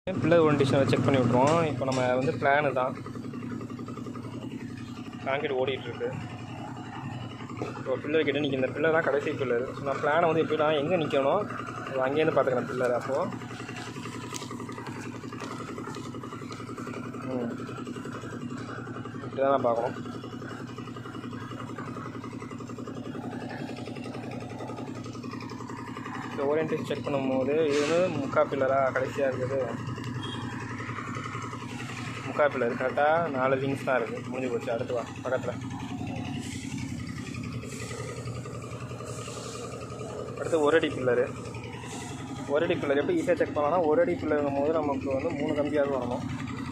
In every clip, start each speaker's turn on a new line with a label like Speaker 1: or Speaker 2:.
Speaker 1: pillar ஓரியன்டேஷனை check பண்ணி விட்ருவோம் இப்போ நம்ம வந்து பிளானு தான் கான்கிரீட் ஓடிட்டுருக்கு இப்போ பில்லர் கிட்ட நிற்க இந்த பில்லர் தான் கடைசி பில்லர் ஸோ நான் பிளானை வந்து எப்படின்னா எங்கே நிற்கணும் அது அங்கேருந்து பார்த்துக்கிறேன் பில்லர் அப்போது ம் இப்படி தான் நான் பார்க்கணும் இந்த ஓரியன்டேஷன் செக் பண்ணும்போது இது வந்து முக்கா பில்லராக கடைசியாக இருக்குது முக்கா பில்லர் கரெக்டாக நாலு விங்ஸ் தான் இருக்குது முடிஞ்சு போச்சு அடுத்து வா பக்கத்தில் அடுத்து ஒரு அடி பில்லரு ஒரு அடி பில்லர் எப்படி ஈஸியாக செக் பண்ணலாம்னா ஒரு அடி பில்லருங்கும் போது நமக்கு வந்து மூணு கம்பியாவது வரணும்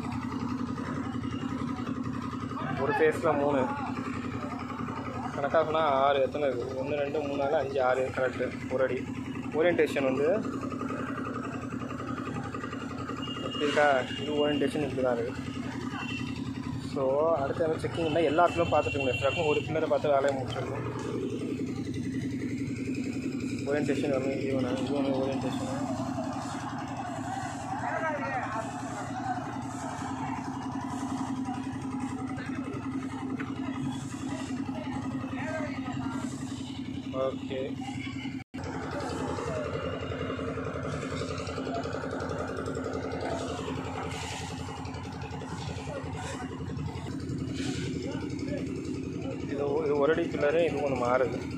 Speaker 1: ஒரு ஃபேஸில் மூணு கணக்காக சொன்னால் ஆறு எத்தனை இருக்குது ஒன்று ரெண்டு மூணு நாலு அஞ்சு ஆறு கரெக்டு ஒரு அடி ஓரியன்டேஷன் வந்து எப்படி இருக்கா இது ஓரியன்டேஷன் இப்படி தான் இருக்குது ஸோ அடுத்து வந்து செக்கிங்னா எல்லா பில்லும் பார்த்துட்டு முடியாது ஒரு பில்லரை பார்த்து வேலையை முடிச்சிடணும் ஓரியன்டேஷன் வரணும் இது வேணும் இது ஒன்று ஓரியன்டேஷன் ஓகே இது ஒ- இது ஒரு அடி பில்லரு இது ஒன்று மாறுது